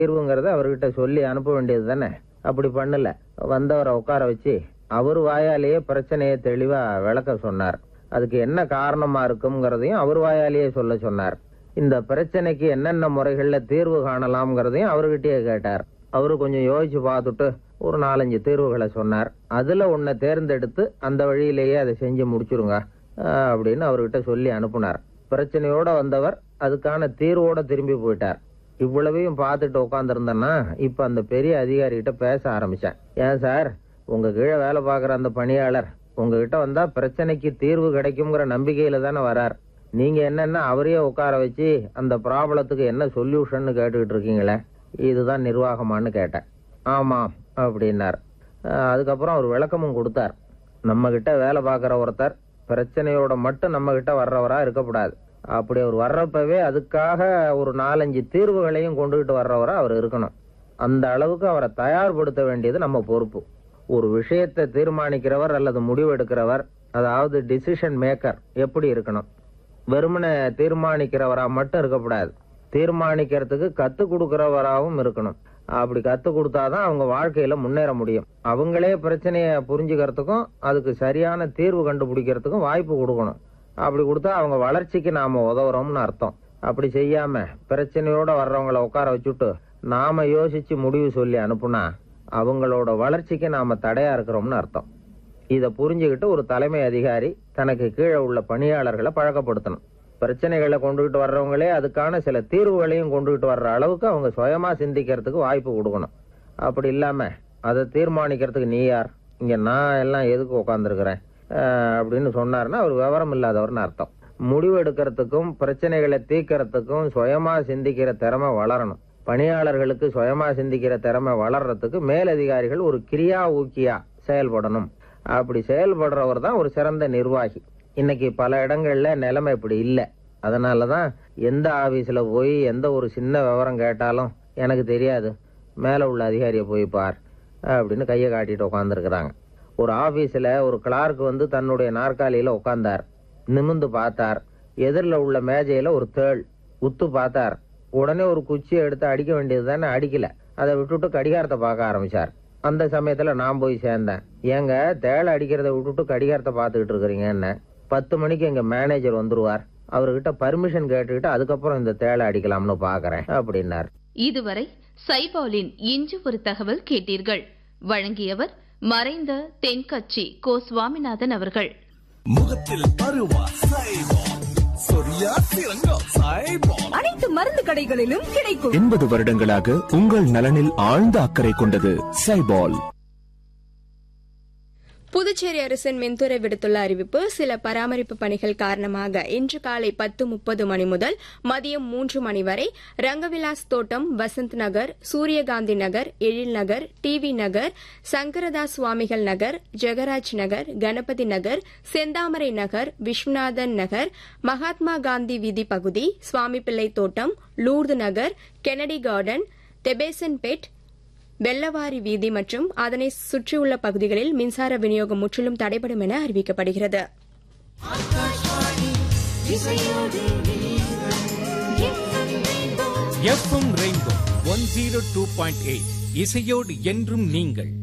தீர்வுங்கிறத அவர்கிட்ட சொல்லி அனுப்ப வேண்டியது தானே அப்படி பண்ணல வந்தவரை உட்கார வச்சு அவர் வாயாலேயே பிரச்சனையை தெளிவா விளக்க சொன்னார் அதுக்கு என்ன காரணமா இருக்குங்கிறதையும் அவர் வாயாலேயே சொல்ல சொன்னார் இந்த பிரச்சனைக்கு என்னென்ன முறைகள்ல தீர்வு காணலாம்ங்கிறதையும் அவர்கிட்டயே கேட்டார் அவரு கொஞ்சம் யோசிச்சு பார்த்துட்டு ஒரு நாலஞ்சு தீர்வுகளை சொன்னார் அதுல ஒன்ன தேர்ந்தெடுத்து அந்த வழியிலேயே அதை செஞ்சு முடிச்சிருங்க ஆஹ் அப்படின்னு அவர்கிட்ட சொல்லி அனுப்புனார் பிரச்சனையோட வந்தவர் அதுக்கான தீர்வோட திரும்பி போயிட்டார் இவ்வளவையும் பார்த்துட்டு உட்காந்துருந்தேன்னா இப்ப அந்த பெரிய அதிகாரிகிட்ட பேச ஆரம்பிச்சேன் ஏன் சார் உங்க கீழே வேலை பார்க்குற அந்த பணியாளர் உங்ககிட்ட வந்தா பிரச்சனைக்கு தீர்வு கிடைக்குங்கிற நம்பிக்கையில தானே வரார் நீங்க என்னன்னா அவரையே உட்கார வச்சு அந்த ப்ராப்ளத்துக்கு என்ன சொல்யூஷன் கேட்டுக்கிட்டு இருக்கீங்களே இதுதான் நிர்வாகமான்னு கேட்டேன் ஆமாம் அப்படின்னார் அஹ் அதுக்கப்புறம் அவர் விளக்கமும் கொடுத்தார் நம்ம கிட்ட வேலை பார்க்குற ஒருத்தர் பிரச்சனையோட மட்டும் நம்ம கிட்ட வர்றவரா இருக்கக்கூடாது அப்படி அவர் வர்றப்பவே அதுக்காக ஒரு நாலஞ்சு தீர்வுகளையும் கொண்டுகிட்டு வர்றவரா அவர் இருக்கணும் அந்த அளவுக்கு அவரை தயார்படுத்த வேண்டியது நம்ம பொறுப்பு ஒரு விஷயத்தை தீர்மானிக்கிறவர் அல்லது முடிவெடுக்கிறவர் அதாவது டிசிஷன் மேக்கர் எப்படி இருக்கணும் வெறுமனே தீர்மானிக்கிறவரா மட்டும் இருக்கக்கூடாது தீர்மானிக்கிறதுக்கு கத்து கொடுக்கிறவராகவும் இருக்கணும் அப்படி கத்து கொடுத்தாதான் அவங்க வாழ்க்கையில முன்னேற முடியும் அவங்களே பிரச்சனைய புரிஞ்சுக்கிறதுக்கும் அதுக்கு சரியான தீர்வு கண்டுபிடிக்கிறதுக்கும் வாய்ப்பு கொடுக்கணும் அப்படி கொடுத்தா அவங்க வளர்ச்சிக்கு நாம உதவுறோம்னு அர்த்தம் அப்படி செய்யாம பிரச்சனையோட வர்றவங்கள உட்கார வச்சுட்டு நாம யோசிச்சு முடிவு சொல்லி அனுப்புனா அவங்களோட வளர்ச்சிக்கு நாம தடையா இருக்கிறோம்னு அர்த்தம் இத புரிஞ்சுக்கிட்டு ஒரு தலைமை அதிகாரி தனக்கு கீழே உள்ள பணியாளர்களை பழக்கப்படுத்தணும் பிரச்சனைகளை கொண்டுகிட்டு வர்றவங்களே அதுக்கான சில தீர்வுகளையும் கொண்டுகிட்டு வர்ற அளவுக்கு அவங்க சுயமா சிந்திக்கிறதுக்கு வாய்ப்பு கொடுக்கணும் அப்படி இல்லாம அதை தீர்மானிக்கிறதுக்கு நீ யார் இங்க நான் எல்லாம் எதுக்கு உட்காந்துருக்கிறேன் அப்படின்னு சொன்னாருன்னா அவர் விவரம் இல்லாதவர்னு அர்த்தம் முடிவு எடுக்கிறதுக்கும் பிரச்சனைகளை தீர்க்கறதுக்கும் சுயமா சிந்திக்கிற திறமை வளரணும் பணியாளர்களுக்கு சுயமா சிந்திக்கிற திறமை வளர்றதுக்கு மேலதிகாரிகள் ஒரு கிரியா ஊக்கியா செயல்படணும் அப்படி செயல்படுறவர் தான் ஒரு சிறந்த நிர்வாகி இன்னைக்கு பல இடங்கள்ல நிலைமை இப்படி இல்லை அதனாலதான் எந்த ஆபீஸ்ல போய் எந்த ஒரு சின்ன விவரம் கேட்டாலும் எனக்கு தெரியாது மேல உள்ள அதிகாரியை போய் பார் அப்படின்னு கையை காட்டிட்டு உட்காந்துருக்குறாங்க ஒரு ஆபீஸ்ல ஒரு கிளார்க் வந்து தன்னுடைய நாற்காலியில உட்கார்ந்தார் நிமிந்து பார்த்தார் எதிரில் உள்ள மேஜையில ஒரு தேள் உத்து பார்த்தார் உடனே ஒரு குச்சியை எடுத்து அடிக்க வேண்டியது தானே அடிக்கல அதை விட்டுட்டு கடிகாரத்தை பார்க்க ஆரம்பிச்சார் அந்த சமயத்துல நான் போய் சேர்ந்தேன் ஏங்க தேளை அடிக்கிறத விட்டுட்டு கடிகாரத்தை பார்த்துக்கிட்டு இருக்கிறீங்க என்ன பத்து மணிக்கு எங்க மேனேஜர் வந்துருவார் அவர்கிட்ட பர்மிஷன் கேட்டுக்கிட்டு அதுக்கப்புறம் இந்த தேளை அடிக்கலாம்னு பாக்குறேன் அப்படின்னார் இதுவரை சைபாலின் இன்று ஒரு தகவல் கேட்டீர்கள் வழங்கியவர் மறைந்த தென்கட்சி கோ சுவாமிநாதன் அவர்கள் முகத்தில் பருவா சைபால் சொரியா சிறங்கா சைபால் அனைத்து மருந்து கடைகளிலும் கிடைக்கும் எண்பது வருடங்களாக உங்கள் நலனில் ஆழ்ந்த அக்கறை கொண்டது சைபால் புதுச்சேரி அரசின் மின்துறை விடுத்துள்ள அறிவிப்பு சில பராமரிப்பு பணிகள் காரணமாக இன்று காலை பத்து முப்பது மணி முதல் மதியம் மூன்று மணி வரை ரங்கவிலாஸ் தோட்டம் வசந்த் நகர் சூரியகாந்தி நகர் எழில் நகர் டிவி நகர் சங்கரதாஸ் சுவாமிகள் நகர் ஜெகராஜ் நகர் கணபதி நகர் செந்தாமரை நகர் விஸ்வநாதன் நகர் மகாத்மா காந்தி வீதி பகுதி சுவாமிப்பிள்ளை தோட்டம் லூர்து நகர் கெனடி கார்டன் தெபேசன்பேட் வெள்ளவாரி வீதி மற்றும் அதனை சுற்றியுள்ள பகுதிகளில் மின்சார விநியோகம் முற்றிலும் தடைபடும் என அறிவிக்கப்படுகிறது FM rainbow one zero two point eight இசையோடு என்றும் நீங்கள்